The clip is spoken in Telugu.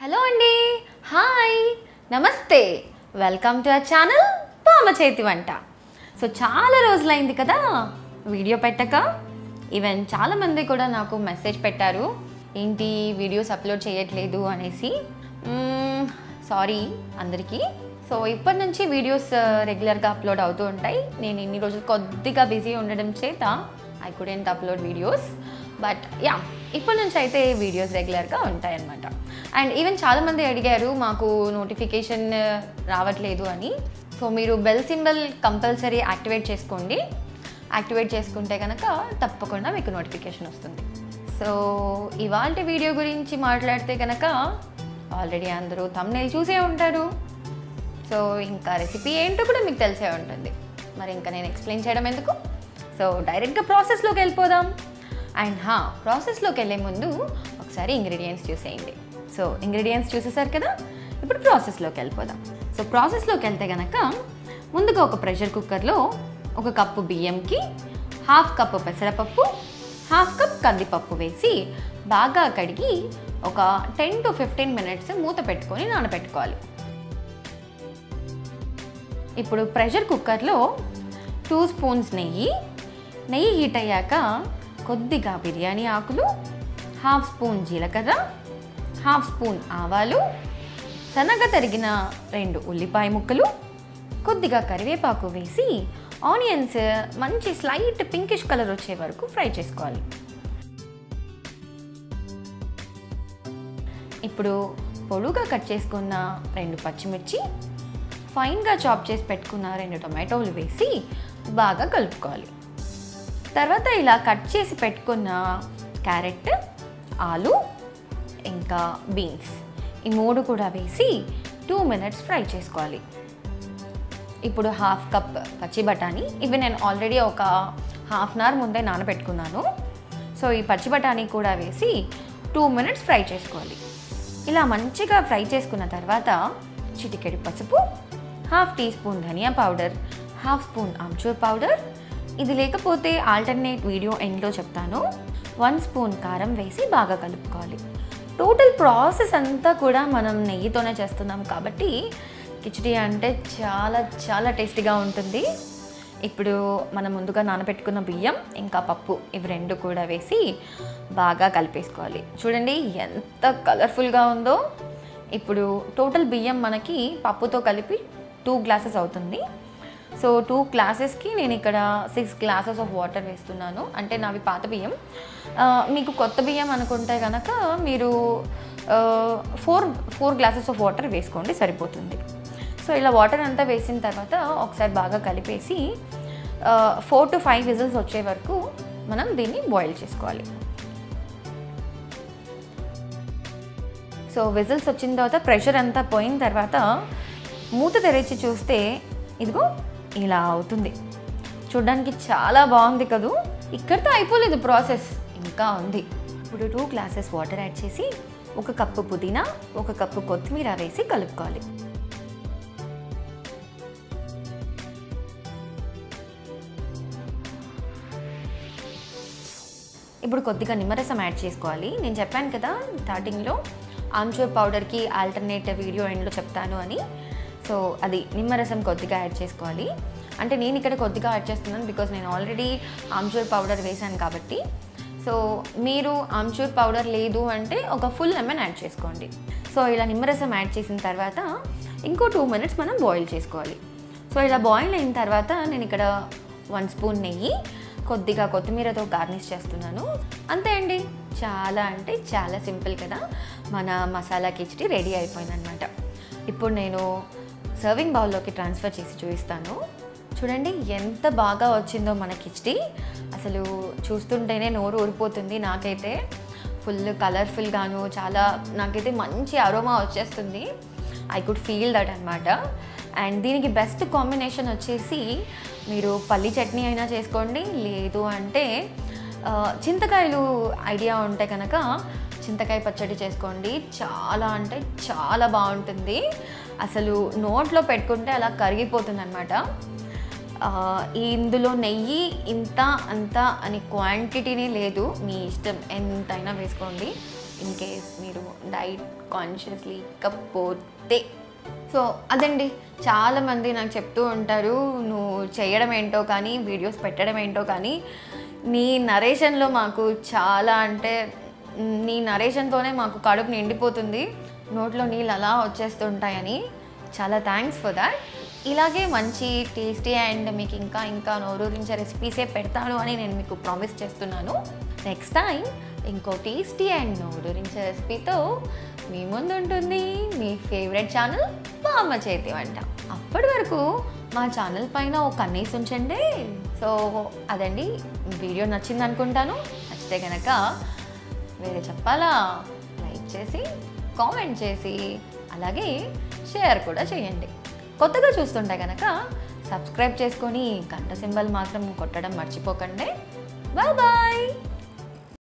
హలో అండి హాయ్ నమస్తే welcome to our channel Pama చేతి వంట సో చాలా రోజులైంది కదా వీడియో పెట్టక ఈవెన్ చాలామంది కూడా నాకు మెసేజ్ పెట్టారు ఏంటి వీడియోస్ అప్లోడ్ చేయట్లేదు అనేసి సారీ అందరికీ సో ఇప్పటి నుంచి వీడియోస్ రెగ్యులర్గా అప్లోడ్ అవుతూ ఉంటాయి నేను ఇన్ని రోజులు కొద్దిగా బిజీ ఉండడం చేత I couldn't upload videos but yeah ఇప్పటి నుంచి అయితే వీడియోస్ రెగ్యులర్గా ఉంటాయన్నమాట అండ్ ఈవెన్ చాలామంది అడిగారు మాకు నోటిఫికేషన్ రావట్లేదు అని సో మీరు బెల్ సింబల్ కంపల్సరీ యాక్టివేట్ చేసుకోండి యాక్టివేట్ చేసుకుంటే కనుక తప్పకుండా మీకు నోటిఫికేషన్ వస్తుంది సో ఇవాళ వీడియో గురించి మాట్లాడితే కనుక ఆల్రెడీ అందరూ తమ్నేల్ చూసే ఉంటారు సో ఇంకా రెసిపీ ఏంటో కూడా మీకు తెలిసే ఉంటుంది మరి ఇంకా నేను ఎక్స్ప్లెయిన్ చేయడం ఎందుకు సో డైరెక్ట్గా ప్రాసెస్లోకి వెళ్ళిపోదాం అండ్ హా ప్రాసెస్లోకి వెళ్ళే ముందు ఒకసారి ఇంగ్రీడియంట్స్ చూసేయండి సో ఇంగ్రీడియంట్స్ చూసేసారు కదా ఇప్పుడు ప్రాసెస్లోకి వెళ్ళిపోదాం సో ప్రాసెస్లోకి వెళ్తే కనుక ముందుగా ఒక ప్రెషర్ కుక్కర్లో ఒక కప్పు బియ్యంకి హాఫ్ కప్పు పెసరపప్పు హాఫ్ కప్ కందిపప్పు వేసి బాగా కడిగి ఒక టెన్ టు ఫిఫ్టీన్ మినిట్స్ మూత పెట్టుకొని నానబెట్టుకోవాలి ఇప్పుడు ప్రెషర్ కుక్కర్లో టూ స్పూన్స్ నెయ్యి నెయ్యి హీట్ అయ్యాక కొద్దిగా బిర్యానీ ఆకులు హాఫ్ స్పూన్ జీలకర్ర హాఫ్ స్పూన్ ఆవాలు సన్నగా తరిగిన రెండు ఉల్లిపాయ ముక్కలు కొద్దిగా కరివేపాకు వేసి ఆనియన్స్ మంచి స్లైట్ పింకిష్ కలర్ వచ్చే వరకు ఫ్రై చేసుకోవాలి ఇప్పుడు పొడుగా కట్ చేసుకున్న రెండు పచ్చిమిర్చి ఫైన్గా చాప్ చేసి పెట్టుకున్న రెండు టొమాటోలు వేసి బాగా కలుపుకోవాలి తర్వాత ఇలా కట్ చేసి పెట్టుకున్న క్యారెట్ ఆలు ఇంకా బీన్స్ ఈ మూడు కూడా వేసి టూ మినిట్స్ ఫ్రై చేసుకోవాలి ఇప్పుడు హాఫ్ కప్ పచ్చి బఠానీ ఇవి నేను ఆల్రెడీ ఒక హాఫ్ అన్ అవర్ ముందే నానబెట్టుకున్నాను సో ఈ పచ్చి బఠానీ కూడా వేసి టూ మినిట్స్ ఫ్రై చేసుకోవాలి ఇలా మంచిగా ఫ్రై చేసుకున్న తర్వాత చిటికెడు పసుపు హాఫ్ టీ స్పూన్ ధనియా powder half spoon amchur powder ఇది లేకపోతే ఆల్టర్నేట్ వీడియో ఎండ్లో చెప్తాను వన్ స్పూన్ కారం వేసి బాగా కలుపుకోవాలి టోటల్ ప్రాసెస్ అంతా కూడా మనం నెయ్యితోనే చేస్తున్నాం కాబట్టి కిచడీ అంటే చాలా చాలా టేస్టీగా ఉంటుంది ఇప్పుడు మనం ముందుగా నానబెట్టుకున్న బియ్యం ఇంకా పప్పు ఇవి రెండు కూడా వేసి బాగా కలిపేసుకోవాలి చూడండి ఎంత కలర్ఫుల్గా ఉందో ఇప్పుడు టోటల్ బియ్యం మనకి పప్పుతో కలిపి టూ గ్లాసెస్ అవుతుంది సో టూ గ్లాసెస్కి నేను ఇక్కడ సిక్స్ గ్లాసెస్ ఆఫ్ వాటర్ వేస్తున్నాను అంటే నావి పాత బియ్యం ఆ, మీకు కొత్త బియ్యం అనుకుంటే కనుక మీరు four four glasses of water వేసుకోండి సరిపోతుంది సో ఇలా వాటర్ అంతా వేసిన తర్వాత ఒకసారి బాగా కలిపేసి ఫోర్ టు ఫైవ్ విజిల్స్ వచ్చే వరకు మనం దీన్ని బాయిల్ చేసుకోవాలి సో విజిల్స్ వచ్చిన తర్వాత ప్రెషర్ అంతా పోయిన తర్వాత మూత తెరిచి చూస్తే ఇదిగో ఇలా అవుతుంది చూడ్డానికి చాలా బాగుంది కదూ ఇక్కడితో అయిపోలేదు ప్రాసెస్ ఇంకా ఉంది ఇప్పుడు టూ గ్లాసెస్ వాటర్ యాడ్ చేసి ఒక కప్పు పుదీనా ఒక కప్పు కొత్తిమీర వేసి కలుపుకోవాలి ఇప్పుడు కొద్దిగా నిమ్మరసం యాడ్ చేసుకోవాలి నేను చెప్పాను కదా స్టార్టింగ్లో ఆమ్చూర్ పౌడర్కి ఆల్టర్నేట్ వీడియో ఎండ్లో చెప్తాను అని సో అది నిమ్మరసం కొద్దిగా యాడ్ చేసుకోవాలి అంటే నేను ఇక్కడ కొద్దిగా యాడ్ చేస్తున్నాను బికాజ్ నేను ఆల్రెడీ ఆమ్చూర్ పౌడర్ వేశాను కాబట్టి సో మీరు ఆమ్చూర్ పౌడర్ లేదు అంటే ఒక ఫుల్ లెమన్ యాడ్ చేసుకోండి సో ఇలా నిమ్మరసం యాడ్ చేసిన తర్వాత ఇంకో టూ మినిట్స్ మనం బాయిల్ చేసుకోవాలి సో ఇలా బాయిల్ అయిన తర్వాత నేను ఇక్కడ వన్ స్పూన్ నెయ్యి కొద్దిగా కొత్తిమీరతో గార్నిష్ చేస్తున్నాను అంతే అండి చాలా అంటే చాలా సింపుల్ కదా మన మసాలా కిచడి రెడీ అయిపోయిందనమాట ఇప్పుడు నేను సర్వింగ్ బౌల్లోకి ట్రాన్స్ఫర్ చేసి చూపిస్తాను చూడండి ఎంత బాగా వచ్చిందో మన కిచడి అసలు చూస్తుంటేనే నోరు ఊరిపోతుంది నాకైతే ఫుల్ కలర్ఫుల్గాను చాలా నాకైతే మంచి అరోమా వచ్చేస్తుంది ఐ కుడ్ ఫీల్ దట్ అనమాట అండ్ దీనికి బెస్ట్ కాంబినేషన్ వచ్చేసి మీరు పల్లి చట్నీ అయినా చేసుకోండి లేదు అంటే ఆ, చింతకాయలు ఐడియా ఉంటే కనుక చింతకాయ పచ్చడి చేసుకోండి చాలా అంటే చాలా బాగుంటుంది అసలు నోట్లో పెట్టుకుంటే అలా కరిగిపోతుంది అనమాట ఇందులో నెయ్యి ఇంత అంత అని క్వాంటిటీనే లేదు మీ ఇష్టం ఎంతైనా వేసుకోండి ఇన్ కేస్ మీరు డైట్ కాన్షియస్లీ లేకపోతే సో అదండి చాలామంది నాకు చెప్తూ ఉంటారు నువ్వు చేయడం ఏంటో కానీ వీడియోస్ పెట్టడం ఏంటో కానీ నీ నరేషన్లో మాకు చాలా అంటే మ్, నీ నరేషన్తోనే మాకు కడుపు నిండిపోతుంది నోట్లో నీళ్ళు అలా వచ్చేస్తుంటాయని చాలా థ్యాంక్స్ ఫర్ దాట్ ఇలాగే మంచి టేస్టీ అండ్ మీకు ఇంకా ఇంకా నోరూరించే రెసిపీసే పెడతాను అని నేను మీకు ప్రామిస్ చేస్తున్నాను నెక్స్ట్ టైం ఇంకో టేస్టీ అండ్ నోరూరించే రెసిపీతో మీ ముందు ఉంటుంది మీ ఫేవరెట్ ఛానల్ బామ్మ చేతి వంట అప్పటి వరకు మా ఛానల్ పైన ఒక కన్నేసి ఉంచండి సో అదండి వీడియో నచ్చింది అనుకుంటాను నచ్చితే కనుక వేరే చెప్పాలా లైక్ చేసి కామెంట్ చేసి అలాగే షేర్ కూడా చేయండి కొత్తగా చూస్తుంటే కనుక సబ్స్క్రైబ్ చేసుకొని గంట సింబల్ మాత్రం కొట్టడం మర్చిపోకండి బాయ్ బాయ్